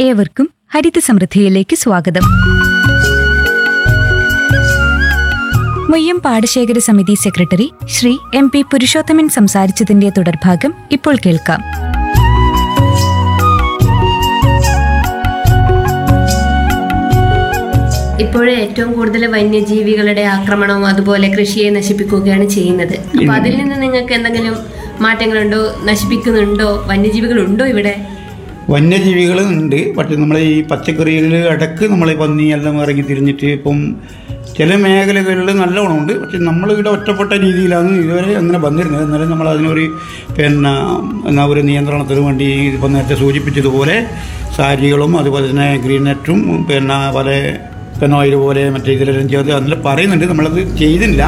ഏവർക്കും ഹരിത സമൃദ്ധിയിലേക്ക് സ്വാഗതം മുയ്യം പാടശേഖര സമിതി secretary Shri M P Purushothaman സംസാരിച്ചതിന്റെ തുടർഭാഗം ഇപ്പോൾ കേൾക്കാം ഇപ്പോഴേ ഏറ്റവും കൂടുതൽ വന്യജീവികളുടെ ആക്രമണവും അതുപോലെ കൃഷിയെ നശിപ്പിക്കുകയാണ് ചെയ്യുന്നത് അപ്പൊ അതിൽ നിന്ന് നിങ്ങൾക്ക് എന്തെങ്കിലും മാറ്റങ്ങളുണ്ടോ നശിപ്പിക്കുന്നുണ്ടോ വന്യജീവികളുണ്ടോ ഇവിടെ വന്യജീവികൾ ഉണ്ട് പക്ഷെ നമ്മൾ ഈ പച്ചക്കറികളിൽ ഇടക്ക് നമ്മൾ പന്നി എല്ലാം ഇറങ്ങി തിരിഞ്ഞിട്ട് ഇപ്പം ചില മേഖലകളിൽ നല്ല ഗുണമുണ്ട് പക്ഷെ നമ്മളിവിടെ ഒറ്റപ്പെട്ട രീതിയിലാണ് ഇതുവരെ അങ്ങനെ വന്നിരുന്നത് എന്നാലും നമ്മൾ അതിനൊരു പിന്നെ എന്നാ ഒരു നിയന്ത്രണത്തിന് വേണ്ടി ഇപ്പം നേരത്തെ സൂചിപ്പിച്ചതുപോലെ സാരികളും അതുപോലെ തന്നെ ഗ്രീൻ നെറ്റും പിന്നെ പല പെനോയിൽ പോലെ മറ്റേ ഇതിലെല്ലാം ചേർത്ത് അതിൽ പറയുന്നുണ്ട് നമ്മളത് ചെയ്തില്ല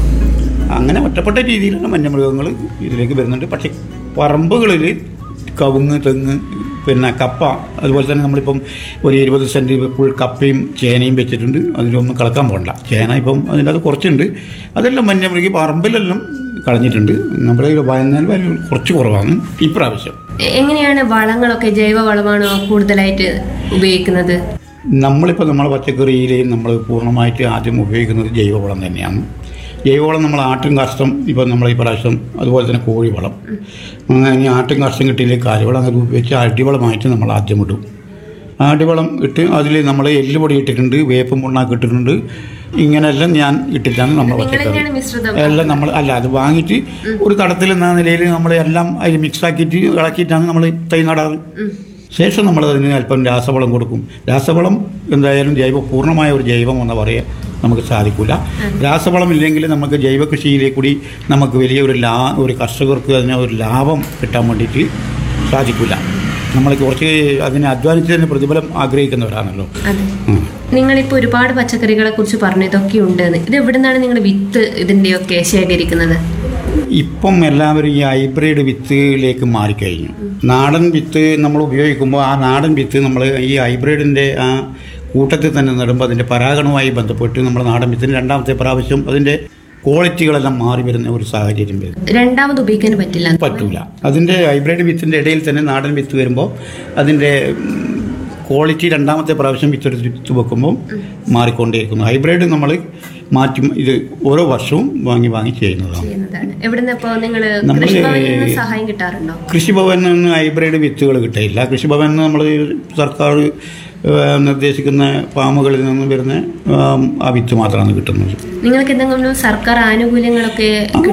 അങ്ങനെ ഒറ്റപ്പെട്ട രീതിയിലാണ് വന്യമൃഗങ്ങൾ ഇതിലേക്ക് വരുന്നുണ്ട് പക്ഷേ പറമ്പുകളിൽ കവുങ്ങ് തെങ്ങ് പിന്നെ കപ്പ അതുപോലെ തന്നെ നമ്മളിപ്പം ഒരു ഇരുപത് സെൻറ്റ് ഫുൾ കപ്പയും ചേനയും വെച്ചിട്ടുണ്ട് അതിലൊന്നും കളക്കാൻ പോകണ്ട ചേന ഇപ്പം അതിൻ്റെ അത് കുറച്ചുണ്ട് അതെല്ലാം വന്യമൃഗി പറമ്പിലെല്ലാം കളഞ്ഞിട്ടുണ്ട് നമ്മുടെ ഈ വയനാൽ വാല്യൂ കുറച്ച് കുറവാണ് ഇപ്രാവശ്യം എ- എങ്ങനെയാണ് വളങ്ങളൊക്കെ ജൈവ വളമാണോ കൂടുതലായിട്ട് ഉപയോഗിക്കുന്നത് നമ്മളിപ്പോൾ നമ്മളെ പച്ചക്കറിയിൽ നമ്മൾ പൂർണ്ണമായിട്ട് ആദ്യം ഉപയോഗിക്കുന്നത് ജൈവവളം തന്നെയാണ് ജൈവവളം നമ്മൾ ആട്ടും കാഷ്ടം ഇപ്പോൾ നമ്മൾ ഈ പ്രാവശ്യം അതുപോലെ തന്നെ കോഴിവളം അങ്ങനെ ഇനി ആട്ടും കാഷ്ടം കിട്ടിയില്ലേ കാലുവളം അങ്ങനെ ഉപയോഗിച്ച് അടിവളമായിട്ട് നമ്മൾ ആദ്യം ഇടും അടിവളം ഇട്ട് അതിൽ നമ്മൾ എല്ലുപൊടി ഇട്ടിട്ടുണ്ട് വേപ്പും പുണ്ണാക്ക് ഇട്ടിട്ടുണ്ട് ഇങ്ങനെയെല്ലാം ഞാൻ ഇട്ടിട്ടാണ് നമ്മൾ നിങ്ങൾ പച്ചക്കറി തന്നെയാണ് മിശ്രിതം എല്ലാം നമ്മൾ അല്ല അത് വാങ്ങിയിട്ട് ഒരു തടത്തിൽ എന്ന നിലയിൽ നമ്മൾ എല്ലാം അതിൽ മിക്സ് ആക്കിയിട്ട് ഇളക്കിയിട്ടാണ് നമ്മൾ തൈ നടാറ് ശേഷം നമ്മൾ അതിന് അല്പം രാസവളം കൊടുക്കും രാസവളം എന്തായാലും ജൈവ പൂർണ്ണമായ ഒരു ജൈവം എന്ന് പറയാൻ നമുക്ക് സാധിക്കില്ല രാസവളം ഇല്ലെങ്കിൽ നമുക്ക് ജൈവ കൃഷിയിലേക്ക് കൂടി നമുക്ക് വലിയ ഒരു ലാ ഒരു കർഷകർക്ക് അതിന് ഒരു ലാഭം കിട്ടാൻ വേണ്ടിയിട്ട് സാധിക്കില്ല നമ്മൾ കുറച്ച് അതിനെ അധ്വാനിച്ചതിന് പ്രതിഫലം ആഗ്രഹിക്കുന്നവരാണല്ലോ അതെ ഉം. നിങ്ങളിപ്പോ ഒരുപാട് പച്ചക്കറികളെ കുറിച്ച് പറഞ്ഞു ഇതൊക്കെ ഉണ്ട് ഇത് എവിടെ നിന്നാണ് നിങ്ങൾ വിത്ത് ഇതിന്റെയൊക്കെ ശേഖരിക്കുന്നത് ഇപ്പം എല്ലാവരും ഈ ഹൈബ്രിഡ് വിത്തിലേക്ക് മാറിക്കഴിഞ്ഞു നാടൻ വിത്ത് നമ്മൾ ഉപയോഗിക്കുമ്പോൾ ആ നാടൻ വിത്ത് നമ്മൾ ഈ ഹൈബ്രിഡിൻ്റെ ആ കൂട്ടത്തിൽ തന്നെ നടുമ്പോൾ അതിൻ്റെ പരാഗണവുമായി ബന്ധപ്പെട്ട് നമ്മൾ നാടൻ വിത്തിന് രണ്ടാമത്തെ പ്രാവശ്യം അതിൻ്റെ ക്വാളിറ്റികളെല്ലാം മാറി വരുന്ന ഒരു സാഹചര്യം വരും രണ്ടാമത് ഉപയോഗിക്കാൻ പറ്റില്ല പറ്റൂല അതിൻ്റെ ഹൈബ്രിഡ് വിത്തിൻ്റെ ഇടയിൽ തന്നെ നാടൻ വിത്ത് വരുമ്പോൾ അതിൻ്റെ ക്വാളിറ്റി രണ്ടാമത്തെ പ്രാവശ്യം വിത്തെടുത്ത് വിത്ത് വെക്കുമ്പോൾ മാറിക്കൊണ്ടേയിരിക്കുന്നു ഹൈബ്രിഡ് നമ്മൾ മാറ്റി ഇത് ഓരോ വർഷവും വാങ്ങി വാങ്ങി ചെയ്യുന്നതാണ് ചെയ്യുന്നതാണ് എവിടുന്ന് ഇപ്പോ നിങ്ങൾ നമ്മള് കൃഷിഭവനിൽ നിന്ന് സഹായം കിട്ടാറുണ്ടോ കൃഷിഭവനിൽ നിന്ന് ഹൈബ്രിഡ് വിത്തുകൾ കിട്ടില്ല കൃഷിഭവനിൽ നിന്ന് നമ്മൾ സർക്കാർ ഏഹ്, നിർദ്ദേശിക്കുന്ന ഫാമുകളിൽ നിന്ന് വരുന്ന ആം, ആ വിത്ത് മാത്രമാണ് കിട്ടുന്നത് നിങ്ങൾക്ക് എന്തെങ്കിലും സർക്കാർ ആനുകൂല്യങ്ങളൊക്കെ